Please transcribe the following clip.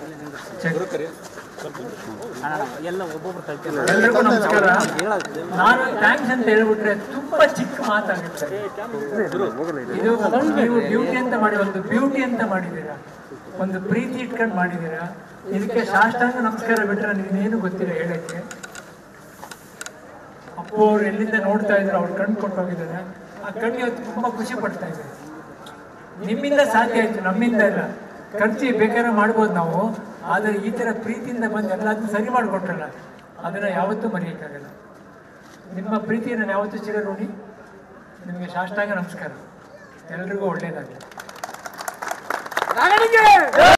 ಎಲ್ಲ ಒಬ್ಬೊಬ್ರು ಕಲ್ತಿಲ್ಲ ಎಲ್ರಿಗೂ ನಮಸ್ಕಾರ ನಾನು ಥ್ಯಾಂಕ್ಸ್ ಅಂತ ಹೇಳ್ಬಿಟ್ರೆ ತುಂಬಾ ಚಿಕ್ಕ ಮಾತಾಗುತ್ತೆ ಇದು ನೀವು ಡ್ಯೂಟಿ ಅಂತ ಮಾಡಿ ಒಂದು ಬ್ಯೂಟಿ ಅಂತ ಮಾಡಿದ್ದೀರಾ ಒಂದು ಪ್ರೀತಿ ಇಟ್ಕೊಂಡು ಮಾಡಿದ್ದೀರಾ ಇದಕ್ಕೆ ಸಾಷ್ಟಾಂಗ ನಮಸ್ಕಾರ ಬಿಟ್ರೆ ನೀವೇನು ಗೊತ್ತಿಲ್ಲ ಹೇಳಕ್ಕೆ ಅಪ್ಪು ಅವ್ರು ಎಲ್ಲಿಂದ ನೋಡ್ತಾ ಇದ್ರು ಅವ್ರು ಕಣ್ಣು ಕೊಟ್ಟು ಹೋಗಿದ್ದಾರೆ ಆ ಕಣ್ಣು ಇವತ್ತು ತುಂಬಾ ಖುಷಿ ಪಡ್ತಾ ಇದ್ದಾರೆ ನಿಮ್ಮಿಂದ ಸಾಧ್ಯ ಆಯ್ತು ನಮ್ಮಿಂದ ಇಲ್ಲ ಖರ್ಚು ಬೇಕಾದ್ರೆ ಮಾಡ್ಬೋದು ನಾವು ಆದರೆ ಈ ಥರ ಪ್ರೀತಿಯಿಂದ ಬಂದು ಎಲ್ಲದನ್ನೂ ಸರಿ ಮಾಡಿಕೊಟ್ರಲ್ಲ ಅದನ್ನ ಯಾವತ್ತೂ ಮರೆಯೋಕ್ಕಾಗಲ್ಲ ನಿಮ್ಮ ಪ್ರೀತಿ ನಾನು ಯಾವತ್ತೂ ಚಿರ ನೋಡಿ ನಿಮಗೆ ಸಾಷ್ಟಾಂಗ ನಮಸ್ಕಾರ ಎಲ್ರಿಗೂ ಒಳ್ಳೇದಾಗಲಿ